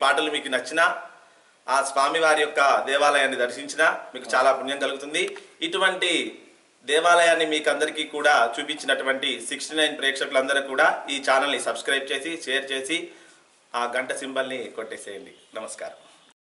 పాటలు మీకు నచ్చినా ఆ స్వామి వారి యొక్క దేవాలయాన్ని దర్శించినా మీకు చాలా పుణ్యం కలుగుతుంది ఇటువంటి దేవాలయాన్ని మీకు అందరికీ కూడా చూపించినటువంటి సిక్స్టీ నైన్ ప్రేక్షకులందరూ కూడా ఈ ఛానల్ని సబ్స్క్రైబ్ చేసి షేర్ చేసి ఆ గంట సింబల్ని కొట్టేసేయండి నమస్కారం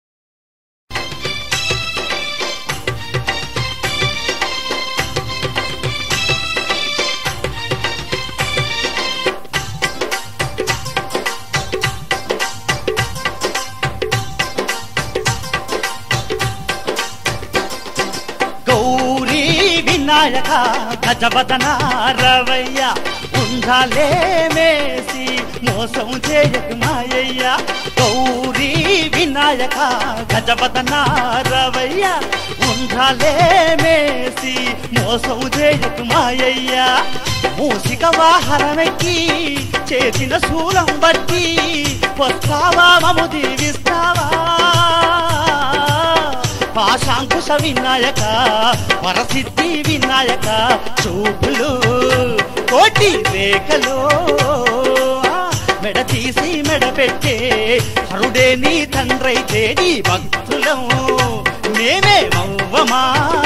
గౌరీ వినాయక గజవదన రవయ్య ఉండాలే మేసి మోసం చేయకు మాయయ్య గౌరీ వినాయక గజవదన రవయ్య ఉండాలే మేసి మోసం చేయకు మాయయ్య మూసిక వాహనమెక్కి చేసిన శూలం బట్టి వస్తావా మము దీవిస్తావా పాశాంకుశ వినాయక వరసిద్ధి వినాయక చూపులు కోటి రేఖలు ఆ, మెడ తీసి మెడ పెట్టే హరుడే నీ తండ్రైతే నీ భక్తులం మేమే మవ్వమా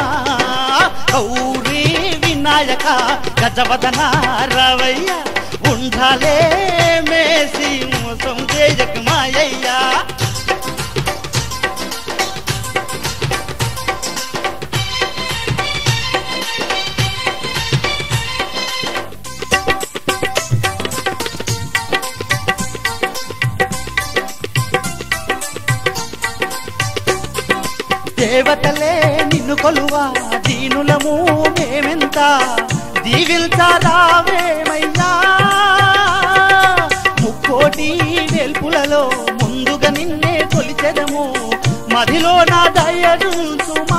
గౌరీ వినాయక గజవదన రవయ్య ఉండాలే మేసి మోసం చేయక మాయయ్యా దేవతలే నిన్ను కొలువా దీనులము మేమెంత దీవిల్చారావేమయ్యా ముక్కోటి వెల్పులలో ముందుగా నిన్నే కొలిచెదము మదిలో నా దయరుసుమా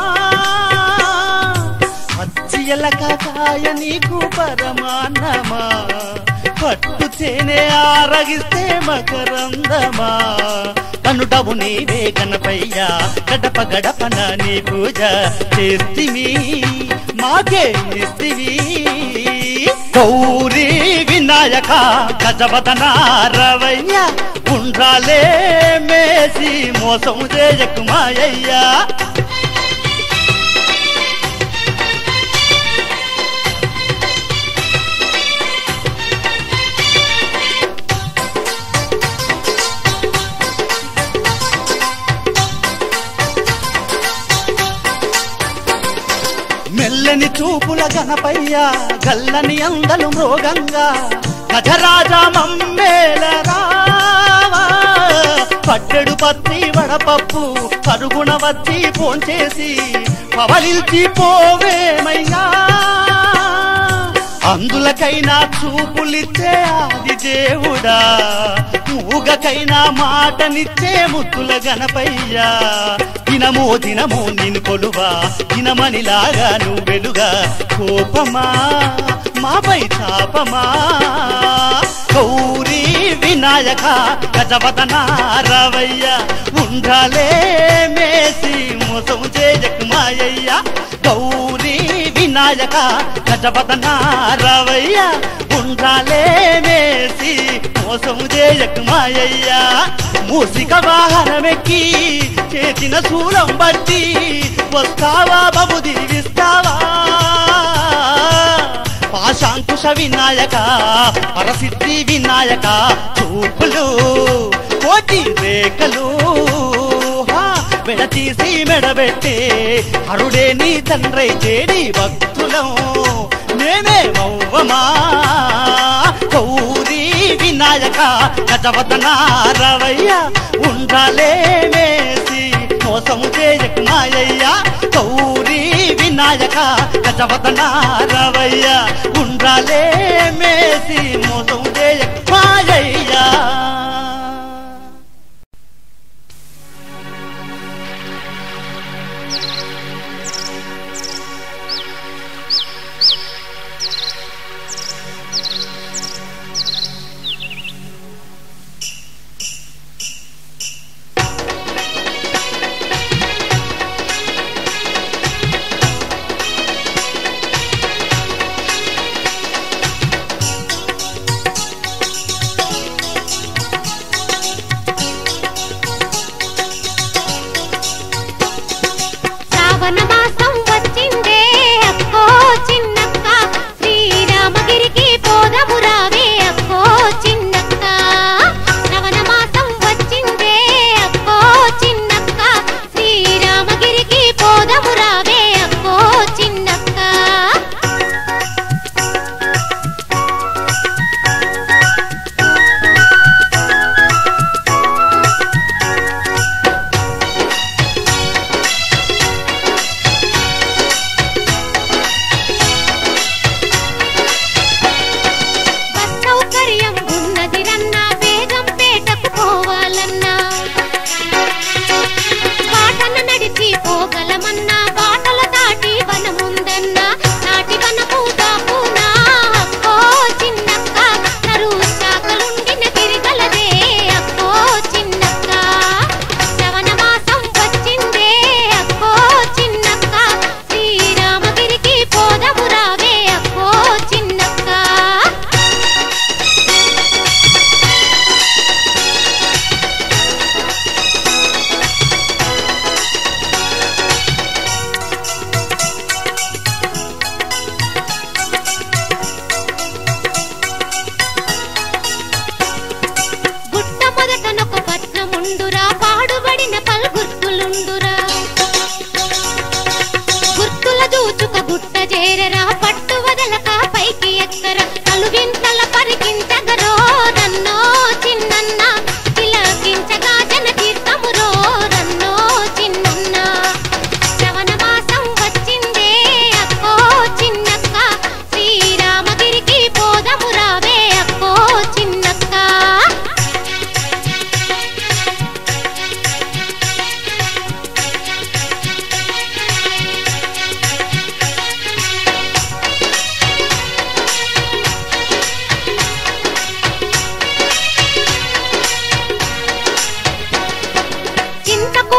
అచ్చియలక కాయ నీకు పరమాన్నమా పట్టు తేనె ఆరగిస్తే మకరందమా కనుటవు నీవే గణపయ్యా గడప గడపన నీ పూజ చేస్తివి మాకే ఇస్తివి గౌరీ వినాయక గజవదన రవయ్య ఉండ్రాలే మేసి మోసం చేయకు మాయయ్యా మెల్లని చూపుల గణపయ్య గల్లని అందలు మృగంగా గజరాజ మమ్మేల రావా పట్టెడు పత్తి వడపప్పు పరుగున వచ్చి పోంచేసి పవలిల్చి పోవేమయ్యా అందులకైనా చూపులిచ్చే ఆది దేవుడా మూగకైనా మాటనిచ్చే ముద్దుల గణపయ్యా దినమో దినమో నిన్ను కొలువా దినమనిలాగా నువ్వు వెలుగా కోపమా మాపై తాపమా గౌరీ వినాయక గజవదన రవయ్య ఉండాలే మేసి మోసం చేయకు మాయయ్య గౌరీ వినాయక గజవదన రవయ్య ఉండాలే మేసి మోసం చేయకు మాయయ్య మూసిక వాహనమెక్కి చేసిన శూలం బట్టి వస్తావా బాబు దీవిస్తావా పాశాంకుశ వినాయక పరసిద్ధి వినాయక చూపులు కోటి రేఖలు హా, విడతీసి మెడబెట్టే అరుడే నీ తండ్రై చేడి భక్తులం మేమే మౌవమా గౌరీ వినాయక గజవదన రవయ్య ఉండాలే మేసి మోసం చేయకు మాయయ్య గౌరీ వినాయక గజవదన రవయ్య ఉండాలే మేసి మోసం చేయకు మాయయ్యా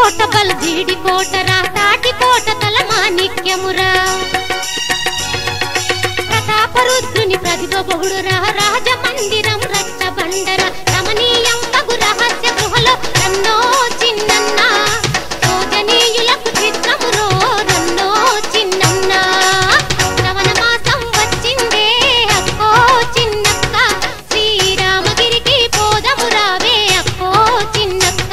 కోట బల్జీడి కోటరా తాటి కోట తల మాణిక్యమురా ప్రతాపరుద్రుని ప్రతిభ బహుడురా రాజమందిరం రచ్చ బండర రమణీయం బగు రహస్య గృహలో రన్నో చిన్నన్న సోజనీయులకు చిత్రమురో రన్నో చిన్నన్న శ్రవణ మాసం వచ్చిందే అక్కో చిన్నక్క శ్రీరామగిరికి పోదము రావే అక్కో చిన్నక్క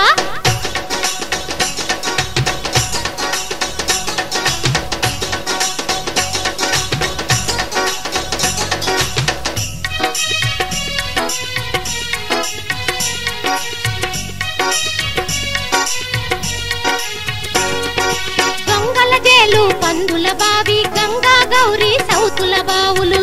దొంగల జేలు పందుల బావి గంగా గౌరీ సౌతుల బావులు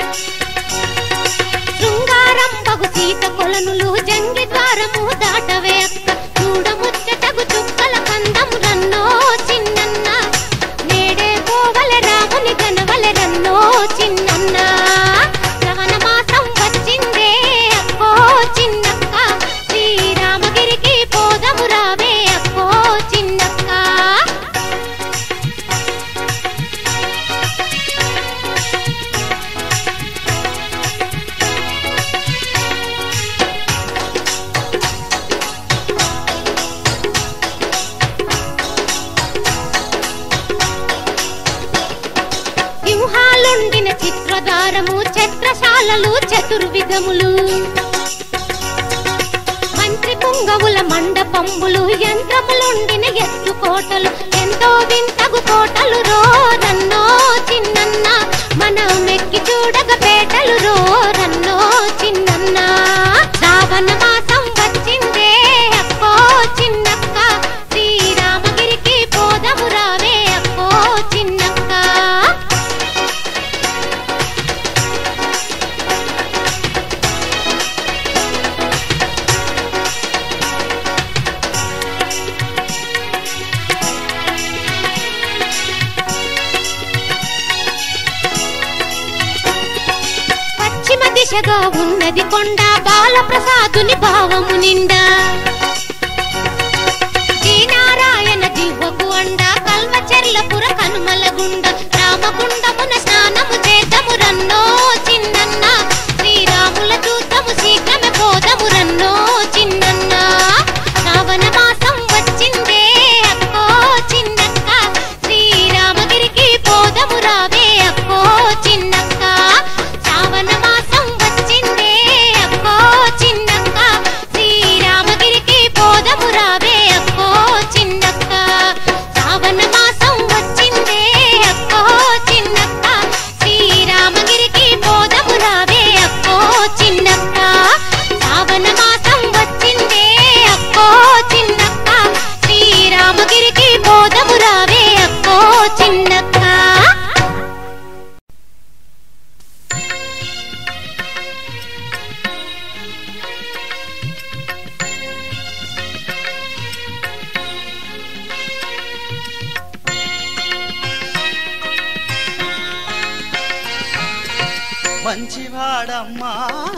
శృంగారం పగు సీత కొలనులు జంగి ద్వారము దాటవే అక్క చూడముచ్చటగు చుక్కల కందము రన్నో చిన్నన్న నేడే పోవలె రాముని గనవలె రన్నో చిన్నన్న శ్రవణ మాసం వచ్చిందే అక్కో చిన్నక్క శ్రీరామగిరికి పోదము రావే అక్కో చిన్నక్క సింహాలుండిన చిత్రధారము ఛత్రశాలలు చతుర్విధములు మంత్రి పుంగవుల మండపంబులు యంత్రములుండిన ఎత్తు కోటలు ఎంతో వింతగు కోటలు రో రన్నో చిన్నన్న మనం ఎక్కి చూడగ పేటలు రో రన్నో చిన్నన్న శ్రావణ మాసం వచ్చిందే అక్కో చిన్నక్క శ్రీరామగిరికి పోదము రావే అక్కో చిన్నక్క పశ్చిమ దిశగా ఉన్నది కొండ బాలప్రసాదుని భావము నిండా శ్రీనారాయణ జిహ్వకు అండ కల్వచెర్లపుర కనుమల గుండ రామగుండమున స్నానము చేద్దాము రన్నో చిన్నన్న శ్రీరాముల చూద్దాము శీఘ్రమే పోదము రన్నో చిన్నన్న శ్రావణ మాసం వచ్చిందే అక్కో చిన్నక్క శ్రీరామగిరికి పోదము రావే అక్కో చిన్నక్క శ్రావణ మాసం వచ్చిందే అక్కో చిన్నక్క శ్రీరామగిరికి పోదము రావే అక్కో చిన్నక్క శ్రావణ మాసం వచ్చిందే అక్కో చిన్నక్క శ్రీరామగిరికి పోదము రావే అక్కో చిన్నక్క శ్రావణ మాసం వచ్చిందే అక్కో చిన్నక్క శ్రీరామగిరికి పోదము రావే అక్కో చిన్నక్క మంచివాడమ్మా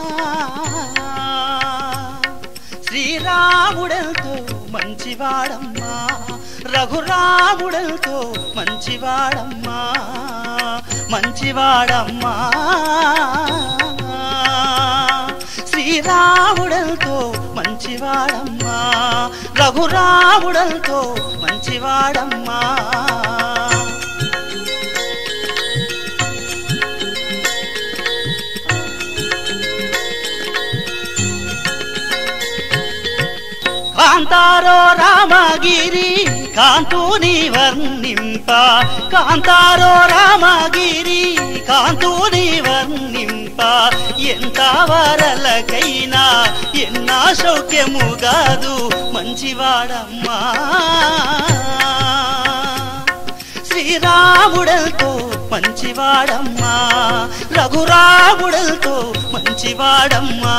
శ్రీరాముడెంతో మంచివాడమ్మా రఘురాముడెంతో మంచివాడమ్మా మంచివాడమ్మా శ్రీరాముడెంతో మంచివాడమ్మా రఘురాముడెంతో మంచివాడమ్మా కాంతారో రామగిరి కాంతూని వర్ణింప కాంతారో రామగిరి కాంతూని వర్ణింప ఎంత వరలకైనా ఎన్నా సౌఖ్యము కాదు మంచివాడమ్మా శ్రీరాముడల్తో మంచివాడమ్మా రఘురాముడల్తో మంచివాడమ్మా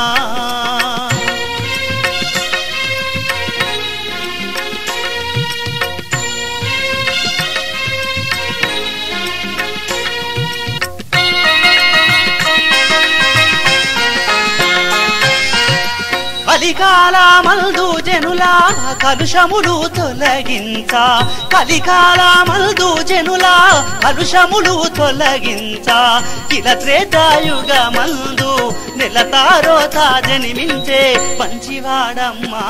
కలికాలమందు జనుల కలుషములు తొలగించ కలికాలమందు జనుల కలుషములు తొలగించ కిల త్రేతాయుగమందు నెలతారో తాజనిమించే మంచివాడమ్మా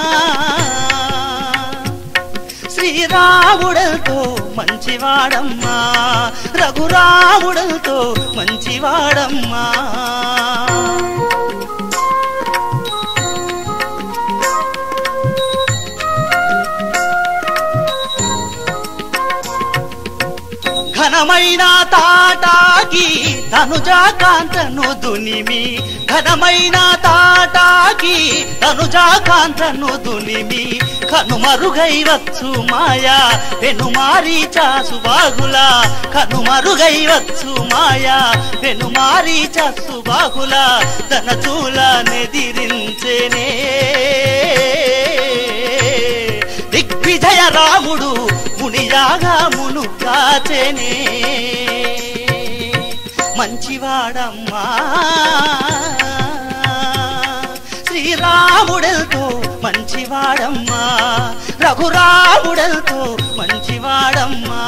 శ్రీరాముడతో మంచివాడమ్మా రఘురాముడతో మంచివాడమ్మా ఘనమైన తాటాకి తనుజాకాంతను దునిమి ఘనమైన తాటాకి తనుజాకాంతను దునిమి కనుమరుగై వచ్చు మాయా పెనుమారి చాసు బాగుల కనుమరుగై వచ్చు మాయా పెనుమారి చాసు బాగుల తన చూల నెదిరించేనే దిగ్విజయ రాముడు మునియాగమును కాచెనే మంచివాడమ్మా శ్రీరాముడల్తో మంచివాడమ్మా రఘురాముడల్తో మంచివాడమ్మా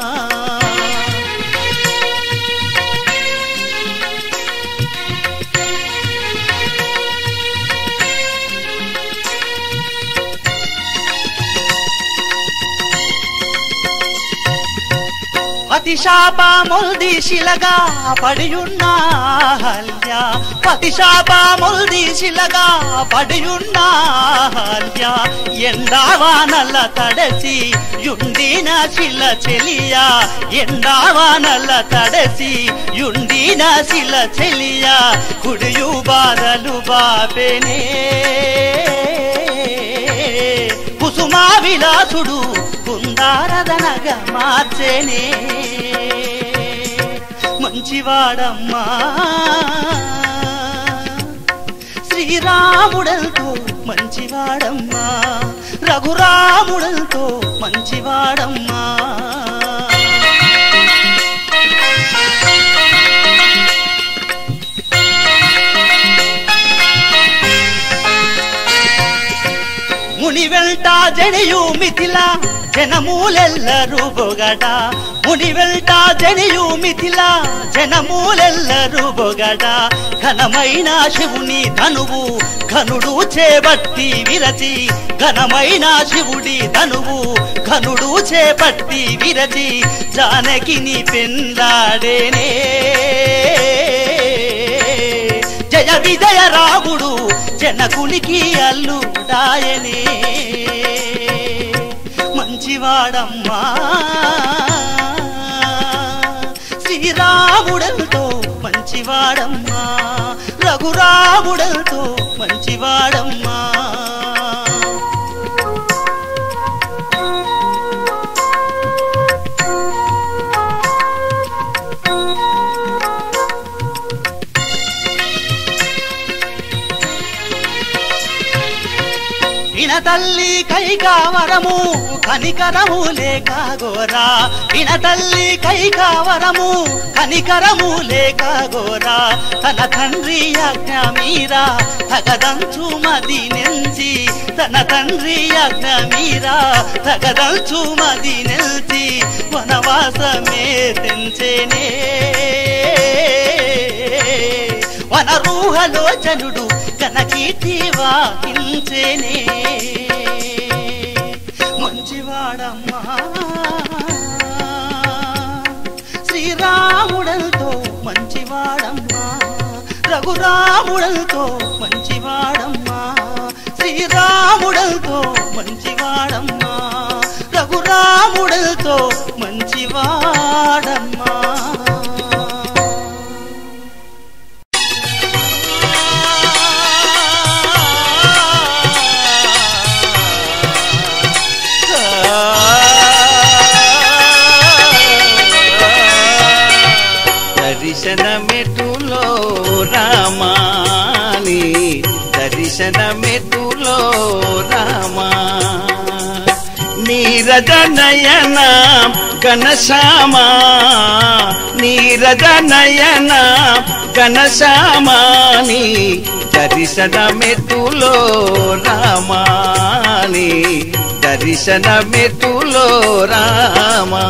పతిశాపముల్ది శిలగా పడియున్న హల్య పతిశాపముల్ది శిలగా పడియున్న హల్య ఎండావానల్ల తడసి యుండిన శిల చెలియా ఎండావానల్ల తడసి యుండిన శిల చెలియా కుడియు బాధలు బాపెనే కుసుమా విలాసుడు కుందారదనగా మార్చేనే మంచివాడమ్మా శ్రీరాముడల్తో మంచివాడమ్మా రఘురాముడల్తో మంచివాడమ్మా ముని వెంట జనియు మిథిల జనమూలెల్లరు బొగడ ముని వెంట జనియు మిథిల జనమూలెల్లరు బొగడ ఘనమైన శివుని ధనువు ఘనుడు చేపట్టి విరచి ఘనమైన శివుడి ధనువు ఘనుడు చేపట్టి విరచి జానకిని పెండ్లాడేనే జయ విజయ రాముడు జనకునికి అల్లుడాయనే మంచివాడమ్మా శ్రీరాముడలతో మంచివాడమ్మా రఘురాముడలతో మంచివాడమ్మా ఇన తల్లి కైకావరము కనికరము లేక గోరా ఇన తల్లి కైకావరము కనికరము లేక గోరా తన తండ్రి ఆజ్ఞ మీరా తగదంచు మది నెంచి తన తండ్రి ఆజ్ఞ మీరా తగదంచు మది నెల్చి వనవాసమే తెంచేనే వనరూహలోచనుడు కనకీర్తి వాహించేనే మంచివాడమ్మా శ్రీరాముడలతో మంచివాడమ్మా రఘురాముడలతో మంచివాడమ్మా శ్రీరాముడలతో మంచివాడమ్మా రఘురాముడలతో మంచివాడమ్మా దర్శనమెటులో రామాని దర్శనమెటులో రామా నీరజ నయన ఘనశ్యామా నీరజ నయన ఘనశ్యామాని దర్శనమెటులో రామాని దర్శనమెటులో రామా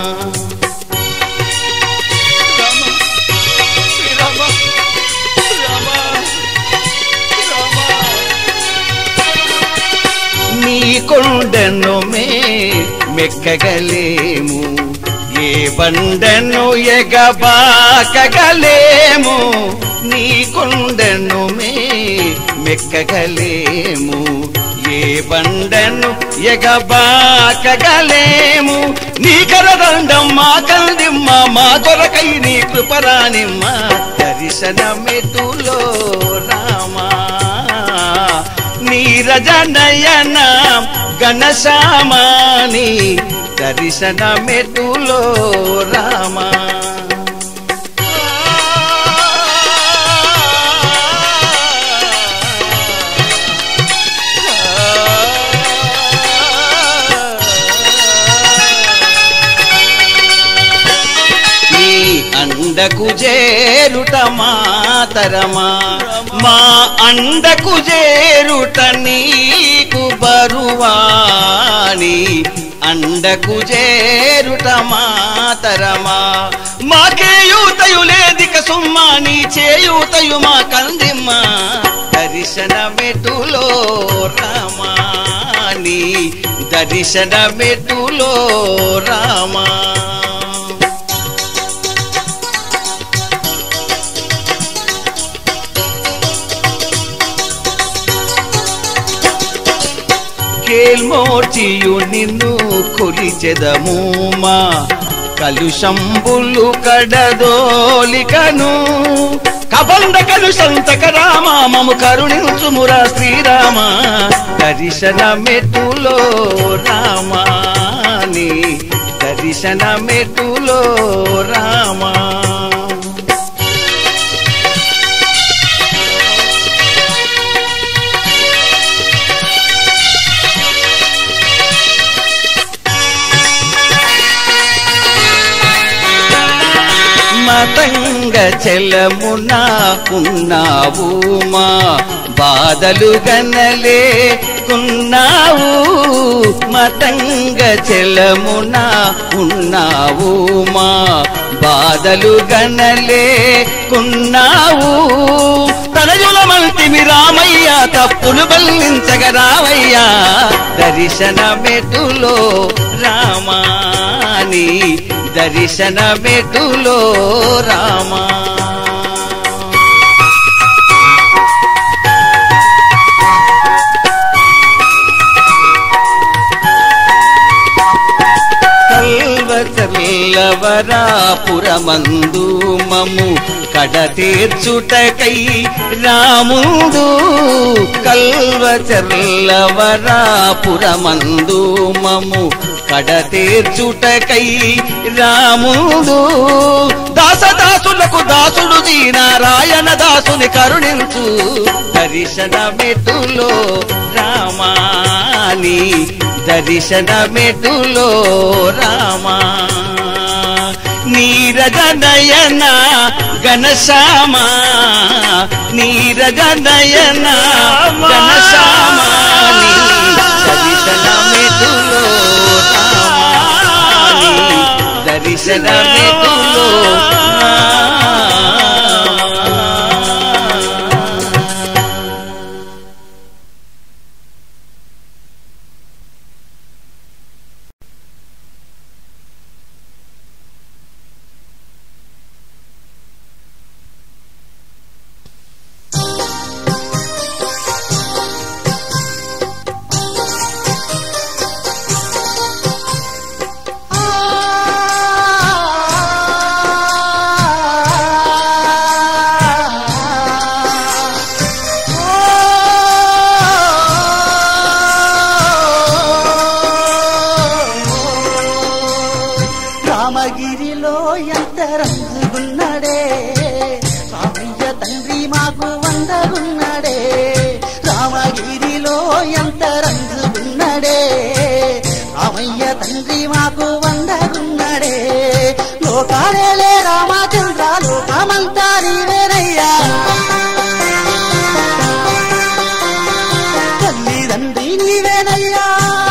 నీ కొండను మే మెక్కగలేము ఏ బండను ఎగబాకగలేము నీ కొండను మే మెక్కగలేము ఏ బండను ఎగబాకగలేము నీ కరదండం మా కందిమ్మ మా కొరకై నీ కృపరానిమ్మ దర్శనమెటులో రామా నీరజనయన గణశామాని దర్శనమెటులో రామా నీ అండకు చేరుట మాతరమా మా అండకు చేరుట నీకు బరువాని అండకు చేరుట మాతరమా మాకేయూతయు లేదిక సుమ్మా నీ చేయూతయు మా కందిమ్మ దర్శనమెటులో రామాని దర్శనమెటులో రామా కేల్మోర్చియు నిన్ను కొలిచెదమూమా కలుషంబులు కడదోలికను కబంద కలుషంతక రామ మము కరుణించుమురా శ్రీరామ దర్శన మెట్టులో రామాని దర్శన మెట్టులో రామా మతంగ చెలమున ఉన్నావు మా బాధలు గనలే కున్నావు మతంగ చెలమున ఉన్నావు మా బాధలు గనలే కున్నావు తనయుల మంతిమి రామయ్య తప్పులు బల్లించగ రావయ్యా దర్శన మెటులో రామాని దర్శన మెటులో రామా కల్వచల్లవరాపురమందు మము కడతీర్చుటకై రాముడు కల్వచల్లవరాపురమందు మము కడతీర్చుటకై రాముడు దాసదాసులకు దాసుడు దీ నారాయణ దాసుని కరుణించు దర్శన మెటులో రామాని దర్శన మెటులో రామా నీరజనయన ఘనశ్యామా నీరజనయన ఘనశ్యామా నీ దర్శన మెటులో రామాని దర్శన మెటులో రామగిరిలో ఎంత రంగుగున్నాడే రామయ్య తండ్రి మాకు వందగున్నాడే రామగిరిలో ఎంత రంగుగున్నాడే రామయ్య తండ్రి మాకు వందగున్నాడే లోకాలేలే రామచంద్ర లోకమంతా నీవేనయ్యా తండ్రి నీవేనయ్యా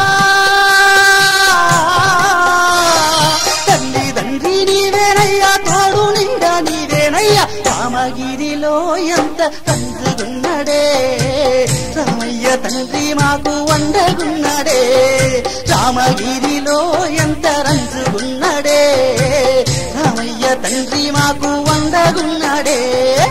తల్లి తండ్రి నీవేనయ్యా తోడు నిండా నీవేనయ్యా రామగిరిలో ఎంత తండ్రిగున్నడే రామయ్య తండ్రి మాకు వండగున్నడే రామగిరిలో ఎంత రంజుగున్నడే రామయ్య తండ్రి మాకు వండగున్నడే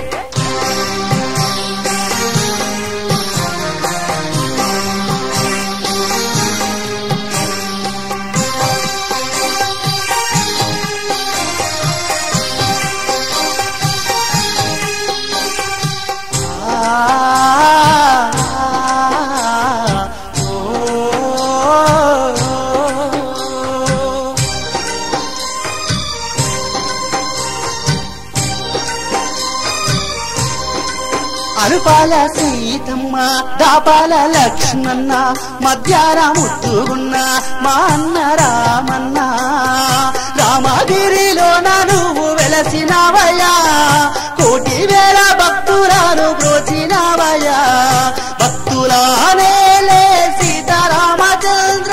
అరుపాల సీతమ్మ దాపాల లక్ష్మణ మధ్యార ముత్తుగున్న మా అన్న రామన్న రామగిరిలో నువ్వు వెలసినవయ్యా కోటి వేల భక్తులను బ్రోచినవయ్యా భక్తులానే లే సీతారామచంద్ర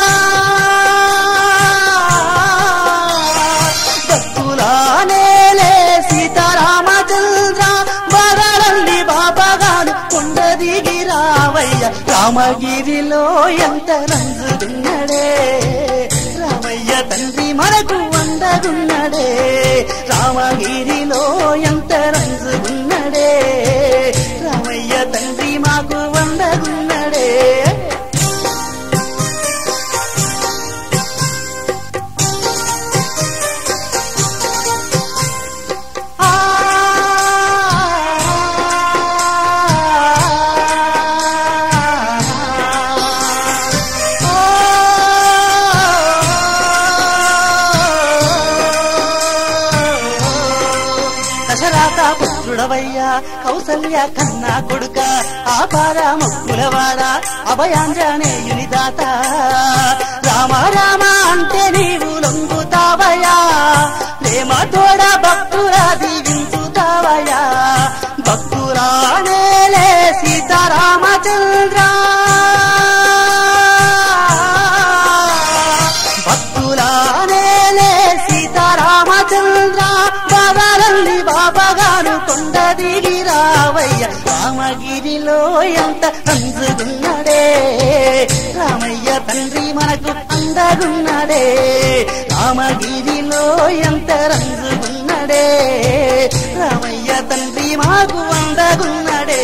భక్తులానేలే సీతారామచంద్ర వరలండి బాబాగాను కొండ దిగి రావయ్య రామగిరిలో ఎంత రంజుగున్నడే రామయ్య తండ్రి మనకు వందగున్నడే రామగిరిలో ఎంత రంజుగున్నడే రామయ్య తండ్రి మాకు వందగున్నడే దశరాత పుత్రుడవయ్యా కౌసల్య కన్నా కొడుక ఆపార మొక్కులవాడ అభయాంజనేయుని దాత రామ రామ అంటే నీవు లొంగుతావయ్యా ప్రేమ తోడ భక్తురా దీవించుతావయ్యా భక్తురానేలే సీతారామచంద్ర భక్తులానేలే సీతారామచంద్ర బాబాలల్లి బాబాగారు కొండ దిగి రావయ్య రామగిరిలో ఎంత రంజుగున్నడే రామయ్య తండ్రి మనకు అందగున్నడే రామగిరిలో ఎంత రంజుగున్నడే రామయ్య తండ్రి మాకు అందగున్నడే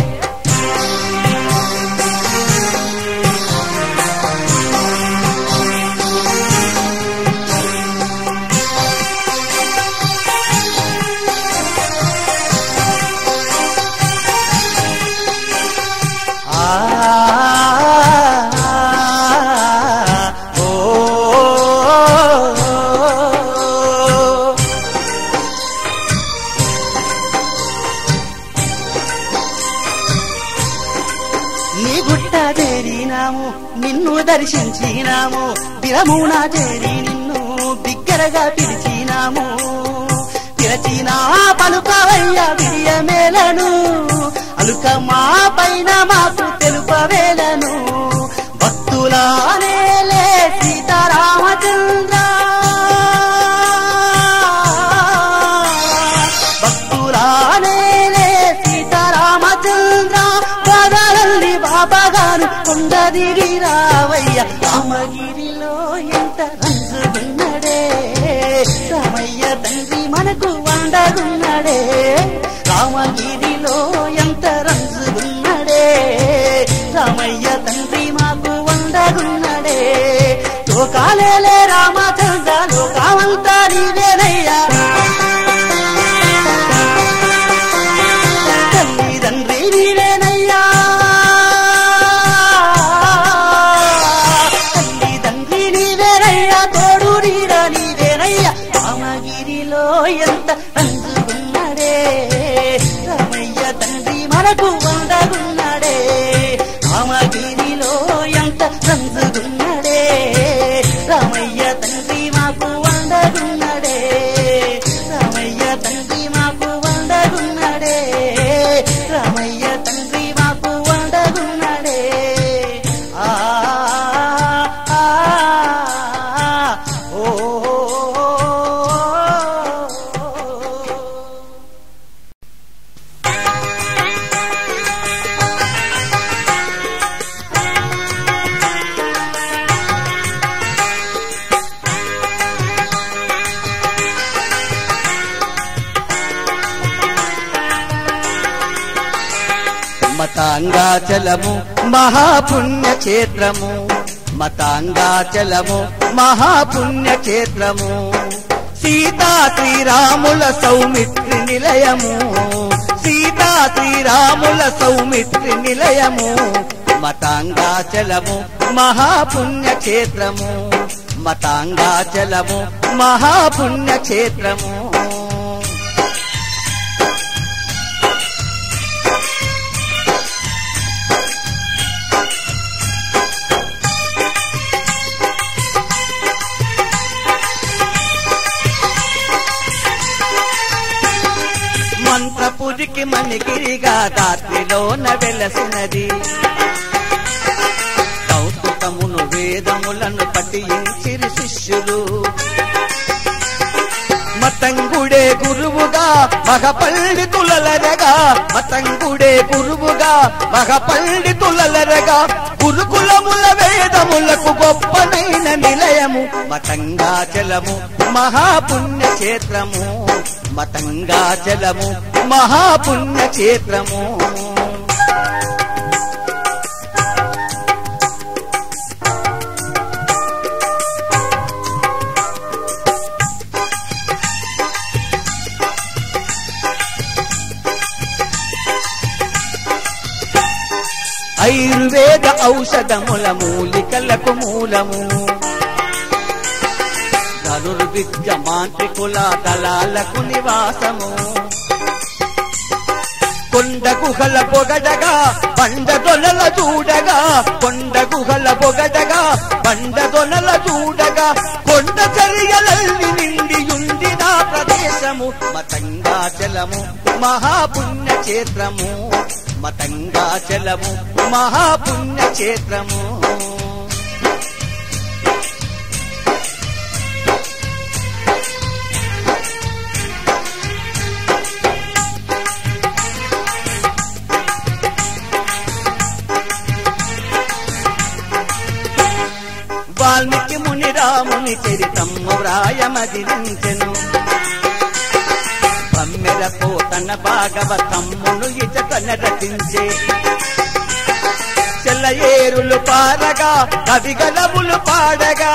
నీ గుట్ట చేరినాము నిన్ను దర్శించినాము దినమున చేరి నిన్ను బిగ్గరగా పిలిచినాము పిలిచిన పలుకవయ్య విరియమేలను అలుక మా పైన మాకు తెలుపవేలను భక్తులానేలే సీతారామచంద్ర భక్తులానేలే సీతారామచంద్ర పదలల్లి బాబాగారు కొండ దిగి రావయ్య రామగిరిలో ఎంత రంజుగున్నడే రామయ్య తండ్రి మనకు వండగున్నడే రామగిరిలో ఎంత రంజుగున్నడే రామయ్య తండ్రి మాకు వండగున్నడే లోకాలేలే రామచంద్ర లోకామంతా నీవేనయ్యా తల్లి తండ్రి నీవేనయ్యా తల్లి తండ్రి నీవేనయ్యా తోడు నీడ నీవేనయ్యా రామగిరిలో ఎంత రంజుకున్నాడే రామయ్య తండ్రి మనకు వందగున్నాడే రామగిరిలో ఎంత రంజుకున్నాడే రామయ్య తండ్రి మతాంగాచలము మహాపుణ్యక్షేత్రము మతాంగాచలము మహాపుణ్యక్షేత్రము సీతా శ్రీరాముల సౌమిత్రి నిలయము సీతా శ్రీరాముల సౌమిత్రి నిలయము మతాంగాచలము మహాపుణ్యక్షేత్రము మతాంగాచలము మహాపుణ్యక్షేత్రము మంత్రపురికి మణిగిరిగా దాత్రిలోన వెలసినది కౌతుకమును వేదములను పఠించిరి శిష్యులు మతంగుడే గురువుగా మగ పండితులరగా మతంగుడే గురువుగా మగ పండితులరగా గురుకులముల వేదములకు గొప్పనైన నిలయము మతంగాచలము మహాపుణ్యక్షేత్రము మతంగాచలము మహాపుణ్యక్షేత్రము ఆయుర్వేద ఔషధముల మూలికలకు మూలము ధనుర్విద్య మాంత్రికుల దళాలకు నివాసము కొండ గుహల పొగడగా బండ దొనల చూడగా కొండ గుహల పొగడగా బండ దొనల చూడగా కొండ చర్యలల్లి నిండియుంది నా ప్రదేశము మతంగాచలము మహాపుణ్యక్షేత్రము మతంగాచలము మహాపుణ్యక్షేత్రము వాల్మీకి ముని రాముని చరితము వ్రాయమదిరించెను పమ్మెరపో తన భాగవతమ్మును ఇచటన రచించే చెల్లయేరులు పారగా కవిగలములు పాడగా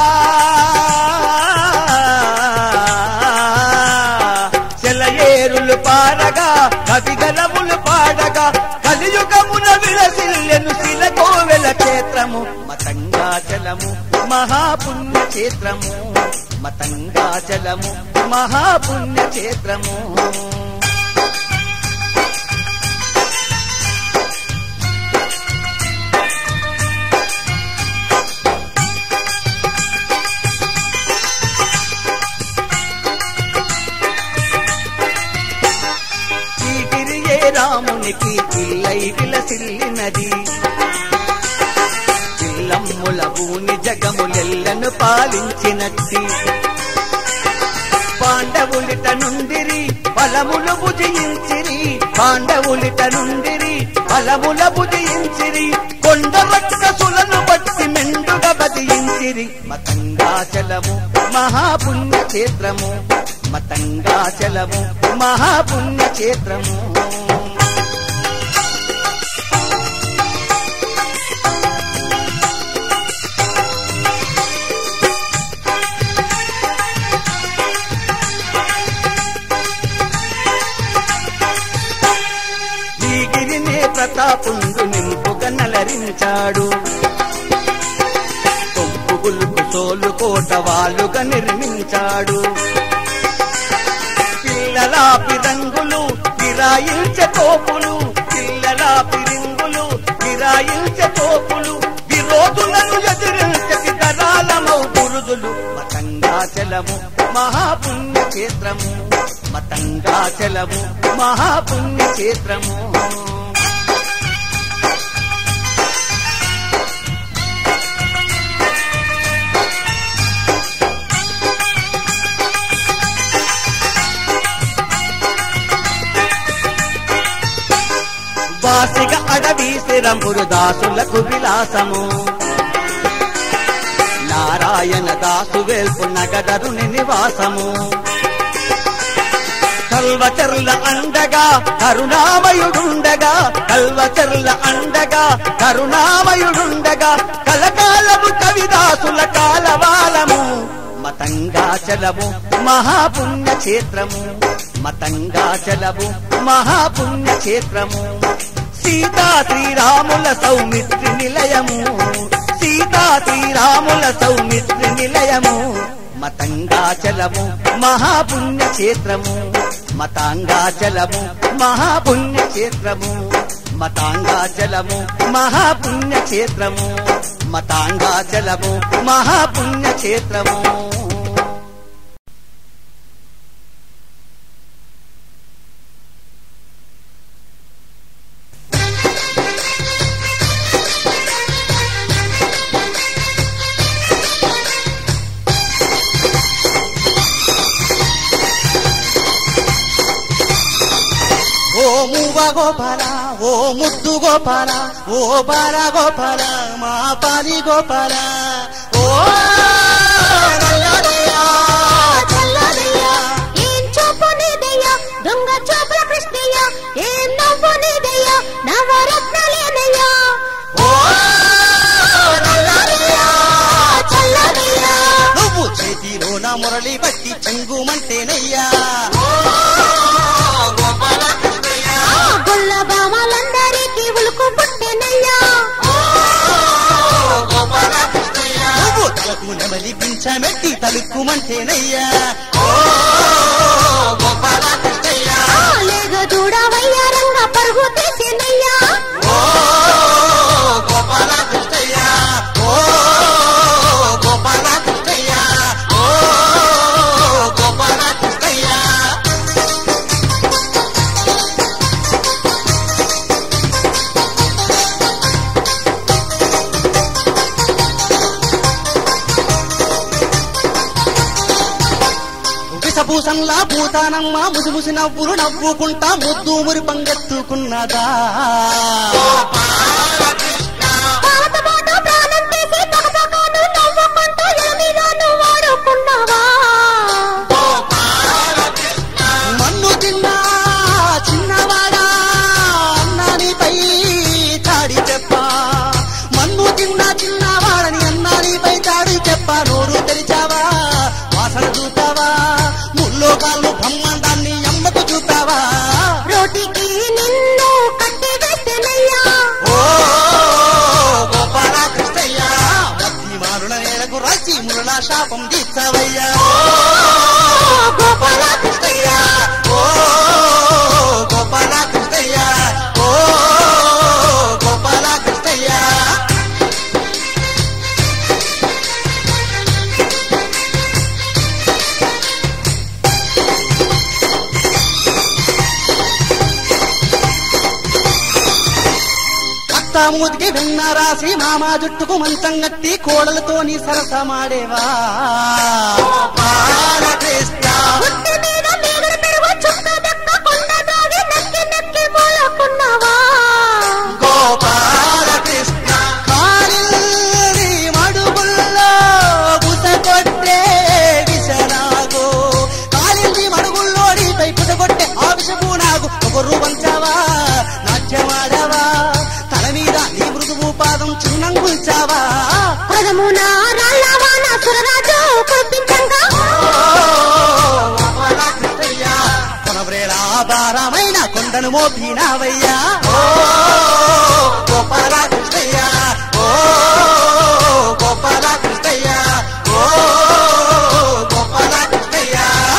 చెల్లయేరులు పారగా కవిగలములు పాడగా కలియుగమున విలసిల్లెను శిలకోవెల క్షేత్రము మతంగాచలము మహాపుణ్యక్షేత్రము మతంగాచలము మహాపుణ్యక్షేత్రము చీటిరియే రామునికి పిల్లై విలసిల్లినది పిల్లమ్ముల భూని జగములెల్లను పాలించినట్టి పాండవులిట నుండిరి ఫలములు భుజించిరి పాండవులిట నుండిరి ఫలముల భుజించిరి కొండ రక్కసులను బట్టి మెండుగా బదియించిరి మతంగాచలము మహాపుణ్యక్షేత్రము మతంగాచలము మహాపుణ్యక్షేత్రము ఈ గిరినే ప్రతాపుండు నింపుగా నలరించాడు తొంపుగులుకు సోలు కోట వాలుగా నిర్మించాడు పిల్లల పిరంగులు విరాయించే తోపులు పిల్లల పిరింగులు విరాయించే తోపులు విరోధులను ఎదిరించకి తరాలమౌ పురుదులు మతంగాచలము మహాపుణ్యక్షేత్రము మతంగాచలము మహాపుణ్యక్షేత్రము వాసిగ అడవి స్థిరంపురు దాసులకు విలాసము నారాయణ దాసు వేల్పు నగదరుని నివాసము కల్వచర్ల అండగా కరుణామయుడుండగా కల్వచర్ల అండగా కరుణామయుడుండగా కలకాలము కవిదాసుల కాలవాలము మతంగాచలము మహాపుణ్య క్షేత్రము మతంగాచలము మహాపుణ్య క్షేత్రము సీతా శ్రీరాముల సౌమిత్రి నిలయము సీతా శ్రీరాముల సౌమిత్రి నిలయము మతంగాచలము మహాపుణ్య క్షేత్రము మతాంగాచలము మహాపుణ్య క్షేత్రము మతాంగాచలము మహాపుణ్య క్షేత్రము మతాంగాచలము మహాపుణ్య క్షేత్రము ఓ మూవ గోపాల ఓ ముద్దు గోపాల ఓ బాల గోపాల మా పాలి గోపాల ఓ నల్లదయ్యా, చల్లదయ్యా. ఏం చూపు నీదయ్యా దొంగ చూపుల కృష్ణయ్య ఏం నవ్వు నీదయ్యా నవరత్నలేనయ్యా ఓ నల్లదయ్యా, చల్లదయ్యా. నువ్వు చేతిలో నా మురళి బట్టి చెంగుమంటేనయ్యా ఆ గుల్ల బామలందరికీ ఉలుకు పుట్టెనయ్యా నువ్వు తలకు నెమలి పించమెట్టి తలుక్కుమంటేనయ్యా ఆ లేగ దూడవయ్యా రంగ పరుగు తీసేనయ్యా ఓ గోపాల కృష్ణయ్య ఓ గోపాల కృష్ణయ్య ఓ గోపాల కృష్ణయ్య విషభూషంలా భూతానమ్మ ముసిముసి నవ్వులు నవ్వుకుంటా ముద్దు మురి పంగెత్తుకున్నదా పాత పాట ప్రాణం తీసి తగదగాను నవ్వుకుంటూ ఎనిమిదాను వాడుకున్నావా మన్ను తిన్నా చిన్నవాడా అన్నానిపై తాడి చెప్ప మన్ను తిన్నా చిన్నవాడని అన్నానిపై తాడి చెప్ప నోరు తెరిచావా వాసన చూస్తావా ముల్లో కాళ్ళు బ్రహ్మాండాన్ని అమ్మకు చూస్తావా రోటికి నిన్ను కట్టి వేస్తేనయ్యా ఓ గోపాల కృష్ణయ్య భక్తి మారుల నేలకు రాచి మురళ శాపం తీర్చావయ్యా గోపాల కృష్ణయ్య ఓ గోపాల కృష్ణయ్య ఓ గోపాల కృష్ణయ్య అత్త మూతికి వెన్న రాసి మామ జుట్టుకు మంచం గట్టి కోడలతోని సరసమాడేవా బాలకృష్ణ పుట్టి మీద మీగడ పెరుగు చుక్క దక్క కొండ దాగి నక్కి నక్కి మూలకున్నావా గోపాలకృష్ణ కాలిల్లి మడుగుల్లో బుసగొట్టే విషనాగు కాలిల్లి మడుగుల్లో నీపై పుసగొట్టే ఆ విషపు నాగు ఒకరు వంచావా నాట్యమాడవా తల మీద నీ మృదువు పాదం చిన్నంగుల్చావా పదమున రాళ్ళవాన సురరాజు కురిపించంగా కొనవ్రేళ భారమైన కొండను మోపినావయ్యా ఓ గోపాల కృష్ణయ్య ఓ గోపాల కృష్ణయ్య ఓ గోపాల కృష్ణయ్య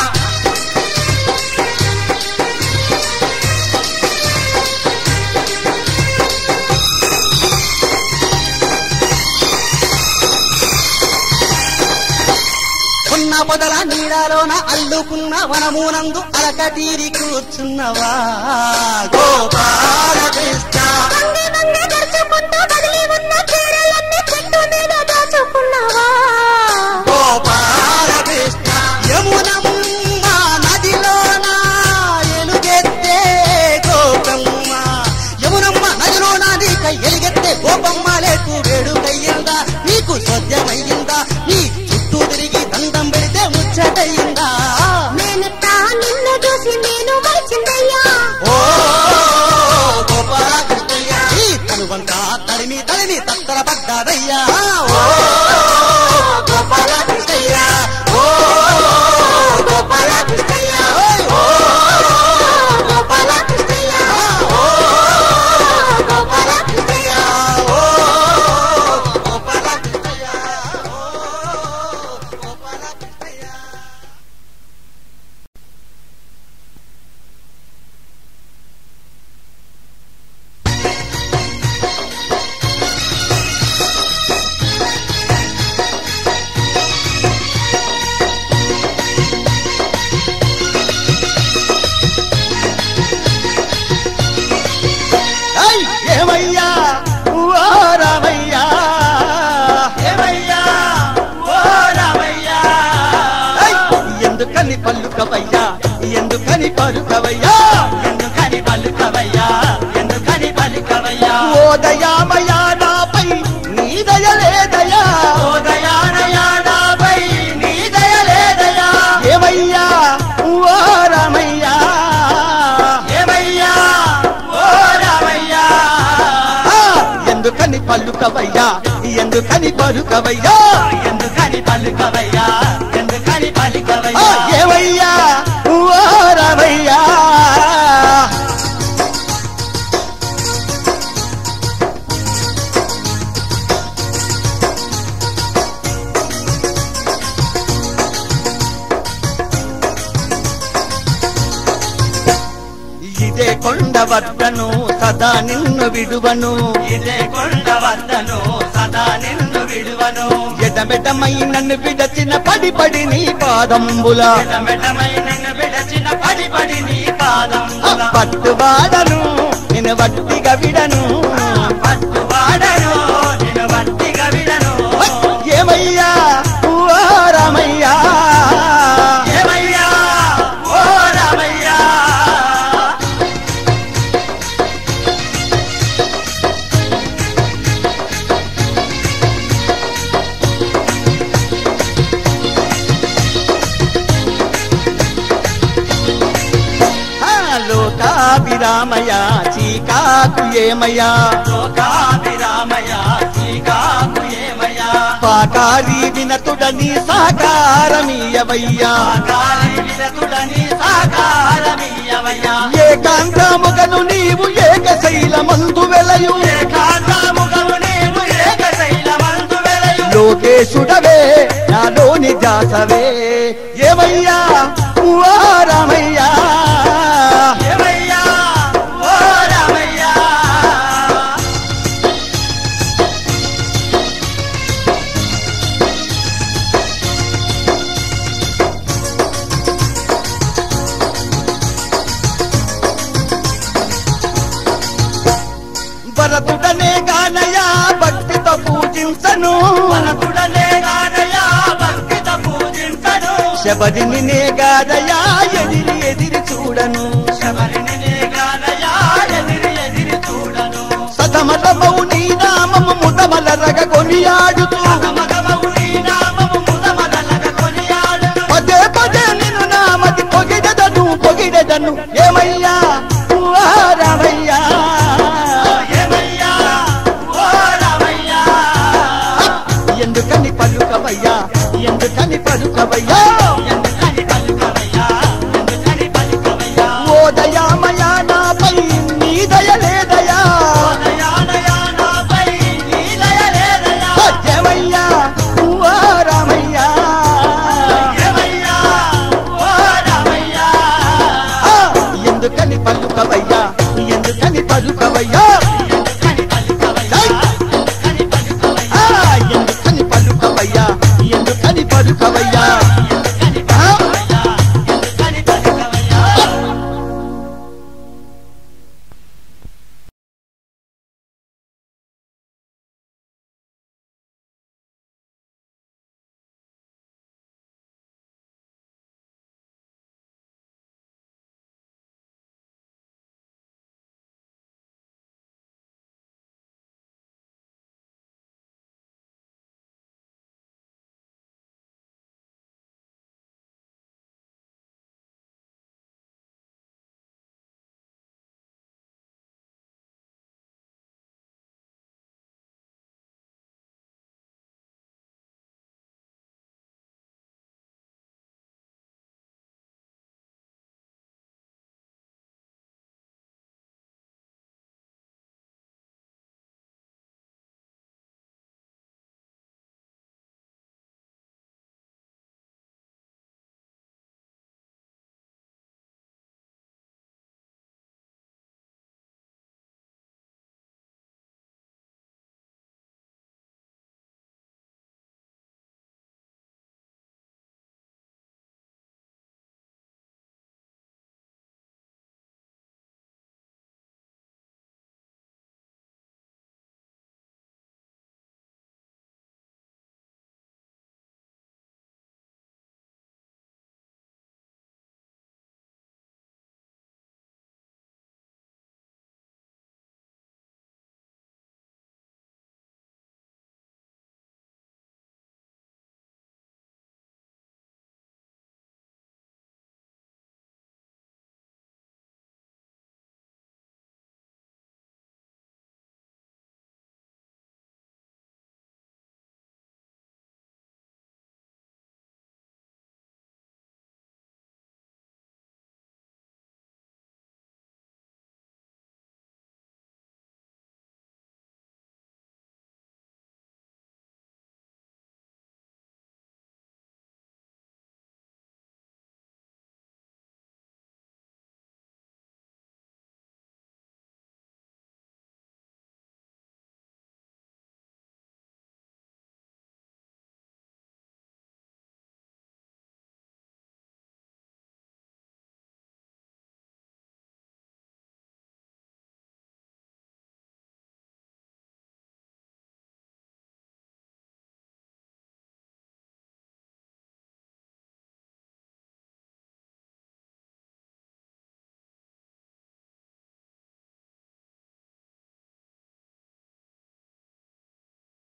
ఉన్న పొదల నీడలోన అల్లుకున్న వనమునందు అలక తీరి కూర్చున్నవా గోపాల కృష్ణ వంగి వంగి దర్చుకుంటూ కదిలి ఉన్న చీరలన్నీ చెట్టు మీద దాచుకున్నావా గోపాల కృష్ణ యమునమ్మ నదిలోన ఎలుగెత్తే గోపమ్మ యమునమ్మ నదిలోన నీకై ఎలుగెత్తే గోపమ్మ లేకు వేడుకయ్యిందా నీకు సోద్యమయ్యిందా నీ చుట్టూ తిరిగి దండం పెడితే ముచ్చటయ్యిందా నేనెట్టా నిన్ను చూసి నేను కాదయ్యా ఓ గోపాల కృష్ణయ్య ఓ గోపాల కృష్ణయ్య ఓ గోపాల కృష్ణయ్య ఓ గోపాల కృష్ణయ్య ఓ గోపాల కృష్ణయ్య ఓ గోపాల కృష్ణయ్య ఐ, ఏమయ్యా ఓ రామయ్యా ఏమయ్యా ఓ రామయ్యా ఐ, ఎందుకని పల్లుకవయ్యా ఎందుకని పలుకవయ్యా ఎందుకని పలుకవయ్యా ఎందుకని పలుకవయ్యా ఓ దయామయ్యా నాపై నీ దయలేదయా ఓ దయానయాడాపై నీ దయలేదయా ఏమయ్యా ఓ రామయ్యా ఏమయ్యా ఓ రామయ్యా ఆ, ఎందుకని పల్లుకవయ్యా ఎందుకని పలుకవయ్యా ఎందుకని పలుకవయ్యా ఎందుకని ఆ, పలుకవయ్యా ఏమయ్యా ఓ రామయ్యా ఇదే కొండ వద్దను సదా నిన్ను విడువను ఇదే కొండ వద్దను సదా నిన్ను విడువను ఎడమెడమై నన్ను విడచిన పడి పడి నీ పాదంబుల మెటమై నిన్ను విడచిన పడి పడి నీ పాదం పట్టువాడను నేను వట్టిగా విడను పట్టువాడను నిన్ను వట్టిగా విడను ఏమయ్యా ఓ రామయ్యా ఏమయ్యా ఓ రామయ్యా ఆ, లోకాభిరామయ చీకాకు ఏమయ్యా లోకాభిరామయ శ్రీకాకు ఏమయ్యా పాకారి వినతుడని సాకారమీయవయ్యా కాలి విరతుడని సాకారమీయవయ్యా ఏకాంతముగను నీవు ఏకశైలమందు వెలయు ఏకాంతముగము నీవు ఏకశైలమందు వెలయు లోకేశుడవే నాలోని జాసవే ఏమయ్యా ఓ రామయ్యా ఏమయ్యా ఓ రామయ్యా భరతుడనే గానయా భక్తితో పూజించను మనకుడలే గానయా భక్తిత పూజించను శబరిని నే గాదయా ఎదిరి ఎదిరి చూడను శబరిని నే గానయా ఎదిరి ఎదిరి చూడను సతమతమౌ నీ నామము ముదమల రగ కొనియాడుతూ మగమగు నీ నామము ముదమదలగ కొనియాడును పదే పదే నిన్ను నామది పొగిడదను పొగిడదను ఏమయ్యా ఓ రామయ్యా ఏమయ్యా ఓ రామయ్యా ఎందుకని పలుకవయ్యా ఎందుకని పలుకవయ్యా